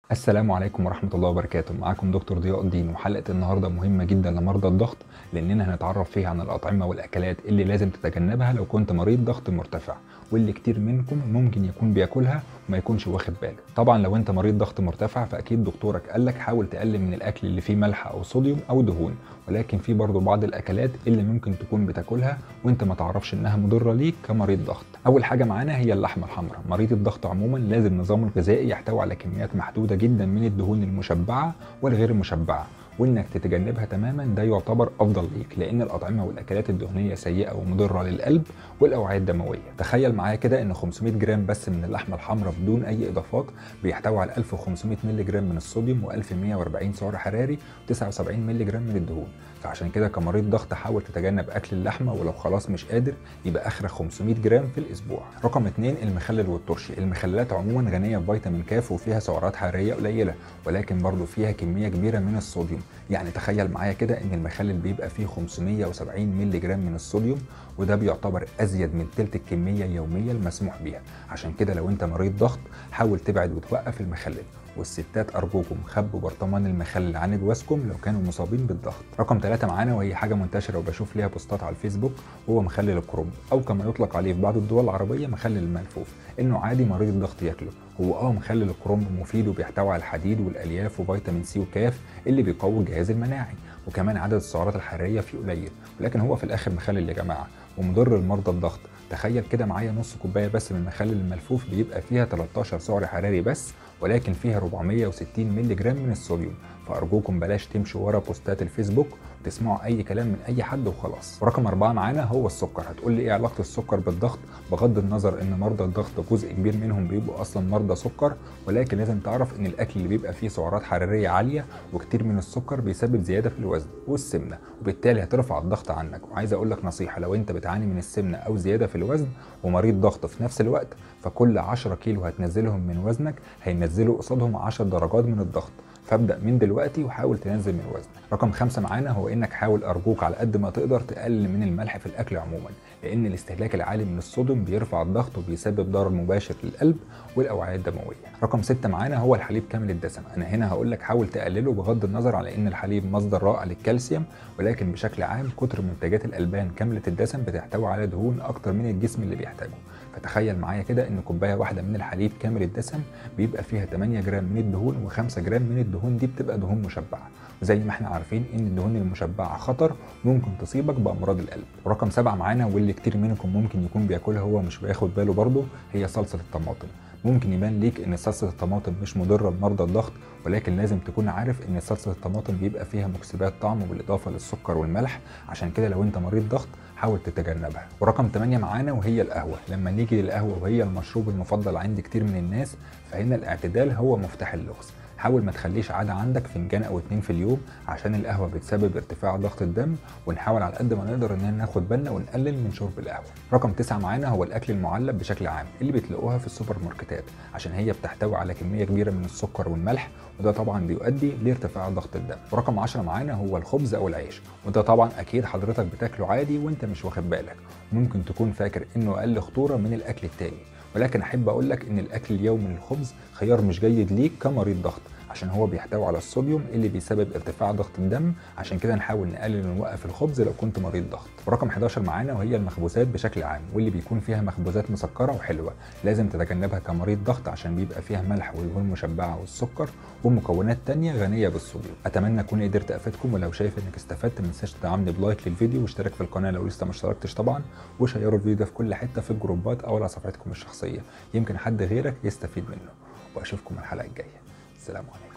السلام عليكم ورحمة الله وبركاته معاكم دكتور ضياء الدين وحلقة النهاردة مهمة جدا لمرضى الضغط لأننا هنتعرف فيها عن الأطعمة والأكلات اللي لازم تتجنبها لو كنت مريض ضغط مرتفع واللي كتير منكم ممكن يكون بياكلها وما يكونش واخد باله طبعا لو انت مريض ضغط مرتفع فاكيد دكتورك قالك حاول تقلل من الاكل اللي فيه ملح او صوديوم او دهون ولكن في برضه بعض الاكلات اللي ممكن تكون بتاكلها وانت ما تعرفش انها مضره ليك كمريض ضغط اول حاجه معانا هي اللحمه الحمراء مريض الضغط عموما لازم نظامه الغذائي يحتوي على كميات محدوده جدا من الدهون المشبعه والغير المشبعه وانك تتجنبها تماما ده يعتبر افضل ليك لان الاطعمه والاكلات الدهنيه سيئه ومضره للقلب والاوعيه الدمويه تخيل معايا كده ان 500 جرام بس من اللحمه الحمراء بدون اي اضافات بيحتوي على 1500 مللي جرام من الصوديوم و1140 سعر حراري و79 مللي جرام من الدهون فعشان كده كمريض ضغط حاول تتجنب اكل اللحمه ولو خلاص مش قادر يبقى اخرك 500 جرام في الاسبوع رقم 2 المخلل والترشي المخللات عموما غنيه بفيتامين كاف وفيها سعرات حراريه قليله ولكن برضه فيها كميه كبيره من الصوديوم يعني تخيل معايا كده ان المخلل بيبقى فيه 570 مللي جرام من الصوديوم وده بيعتبر ازيد من تلت الكميه اليوميه المسموح بيها عشان كده لو انت مريض ضغط حاول تبعد وتوقف المخلل والستات ارجوكم خبوا برطمان المخلل عن جوازكم لو كانوا مصابين بالضغط رقم ثلاثة معانا وهي حاجه منتشره وبشوف ليها بوستات على الفيسبوك هو مخلل الكرنب او كما يطلق عليه في بعض الدول العربيه مخلل الملفوف انه عادي مريض الضغط ياكله هو اه مخلل الكرنب مفيد وبيحتوي على الحديد والالياف وفيتامين سي وكاف اللي بيقوي الجهاز المناعي وكمان عدد السعرات الحراريه فيه قليل ولكن هو في الاخر مخلل يا جماعه ومضر لمرضى الضغط تخيل كده معايا نص كوبايه بس من المخلل الملفوف بيبقى فيها 13 سعر حراري بس ولكن فيها 460 مللي جرام من الصوديوم فارجوكم بلاش تمشوا ورا بوستات الفيسبوك وتسمعوا اي كلام من اي حد وخلاص ورقم أربعة معانا هو السكر هتقول لي ايه علاقه السكر بالضغط بغض النظر ان مرضى الضغط جزء كبير منهم بيبقوا اصلا مرضى سكر ولكن لازم تعرف ان الاكل اللي بيبقى فيه سعرات حراريه عاليه وكتير من السكر بيسبب زياده في الوزن والسمنه وبالتالي هترفع الضغط عنك وعايز اقول لك نصيحه لو انت بتعاني من السمنه او زياده في الوزن ومريض ضغط في نفس الوقت فكل 10 كيلو هتنزلهم من وزنك هينزلوا قصادهم 10 درجات من الضغط فابدا من دلوقتي وحاول تنزل من وزنك رقم خمسة معانا هو انك حاول ارجوك على قد ما تقدر تقلل من الملح في الاكل عموما لان الاستهلاك العالي من الصوديوم بيرفع الضغط وبيسبب ضرر مباشر للقلب والاوعيه الدمويه رقم ستة معانا هو الحليب كامل الدسم انا هنا هقول لك حاول تقلله بغض النظر على ان الحليب مصدر رائع للكالسيوم ولكن بشكل عام كتر منتجات الالبان كامله الدسم بتحتوي على دهون اكتر من الجسم اللي بيحتاجه فتخيل معايا كده ان كوبايه واحده من الحليب كامل الدسم بيبقى فيها 8 جرام من الدهون و5 جرام من الدهون دي بتبقى دهون مشبعه زي ما احنا عارفين ان الدهون المشبعه خطر ممكن تصيبك بامراض القلب ورقم سبعة معانا واللي كتير منكم ممكن يكون بياكلها هو مش بياخد باله برضه هي صلصه الطماطم ممكن يبان ليك ان صلصه الطماطم مش مضره لمرضى الضغط ولكن لازم تكون عارف ان صلصه الطماطم بيبقى فيها مكسبات طعم بالاضافه للسكر والملح عشان كده لو انت مريض ضغط حاول تتجنبها ورقم 8 معانا وهي القهوه لما نيجي للقهوه وهي المشروب المفضل عند كتير من الناس فهنا الاعتدال هو مفتاح اللغز حاول ما تخليش عاده عندك فنجان او اتنين في اليوم عشان القهوه بتسبب ارتفاع ضغط الدم ونحاول على قد ما نقدر اننا ناخد بالنا ونقلل من شرب القهوه رقم تسعة معانا هو الاكل المعلب بشكل عام اللي بتلاقوها في السوبر ماركتات عشان هي بتحتوي على كميه كبيره من السكر والملح وده طبعا بيؤدي لارتفاع ضغط الدم ورقم 10 معانا هو الخبز او العيش وده طبعا اكيد حضرتك بتاكله عادي وانت مش واخد بالك ممكن تكون فاكر انه اقل خطوره من الاكل التاني ولكن احب اقول لك ان الاكل اليومي للخبز خيار مش جيد ليك كمريض ضغط عشان هو بيحتوي على الصوديوم اللي بيسبب ارتفاع ضغط الدم عشان كده نحاول نقلل ونوقف الخبز لو كنت مريض ضغط ورقم 11 معانا وهي المخبوزات بشكل عام واللي بيكون فيها مخبوزات مسكره وحلوه لازم تتجنبها كمريض ضغط عشان بيبقى فيها ملح ودهون مشبعه والسكر ومكونات تانية غنيه بالصوديوم اتمنى اكون قدرت افيدكم ولو شايف انك استفدت ما تنساش تدعمني بلايك للفيديو واشترك في القناه لو لسه ما اشتركتش طبعا وشيروا الفيديو ده في كل حته في الجروبات او على صفحتكم الشخصيه يمكن حد غيرك يستفيد منه واشوفكم الحلقه الجايه السلام عليكم